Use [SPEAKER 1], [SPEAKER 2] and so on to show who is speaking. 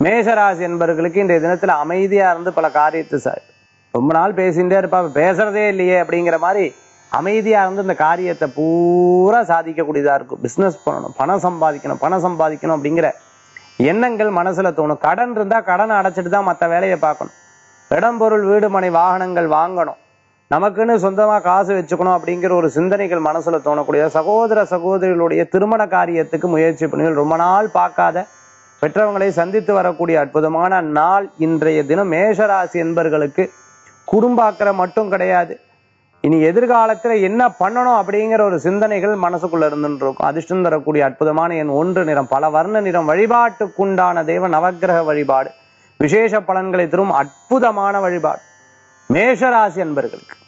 [SPEAKER 1] மேஷராசி என்பவர்களுக்கு இன்றைய தினத்துல அமைதியா இருந்து பல காரியத்தை ச- ரொம்ப நாள் பேசிட்டே இருப்பா இப்ப பேசுறதே இல்லையே அப்படிங்கிற மாதிரி அமைதியா இருந்து இந்த காரியத்தை பூரா சாதிக்கக்கூடியதா இருக்கும் பிசினஸ் பண்ணணும் பணம் சம்பாதிக்கணும் பணம் சம்பாதிக்கணும் அப்படிங்கிற எண்ணங்கள் மனசுல தோணும் கடன் இருந்தா கடனை அடைச்சிட்டு தான் மற்ற வேலையை பார்க்கணும் இடம் பொருள் வீடு மனை வாகனங்கள் வாங்கணும் நமக்குன்னு சொந்தமா காசு வச்சுக்கணும் அப்படிங்கிற ஒரு சிந்தனைகள் மனசுல தோணக்கூடிய சகோதர சகோதரிகளுடைய திருமண காரியத்துக்கு முயற்சி பண்ணி ரொம்ப நாள் பார்க்காத பெற்றவங்களை சந்தித்து வரக்கூடிய அற்புதமான நாள் இன்றைய தினம் மேஷராசி என்பர்களுக்கு குடும்ப அக்கறை மட்டும் கிடையாது இனி எதிர்காலத்துல என்ன பண்ணணும் அப்படிங்கிற ஒரு சிந்தனைகள் மனசுக்குள்ள இருந்துட்டு இருக்கும் அதிர்ஷ்டம் தரக்கூடிய அற்புதமான என் ஒன்று நிறம் பல வர்ண நிறம் வழிபாட்டுக்குண்டான தேவ நவக்கிரக வழிபாடு விசேஷ பலன்களை தரும் அற்புதமான வழிபாடு மேஷராசி என்பர்களுக்கு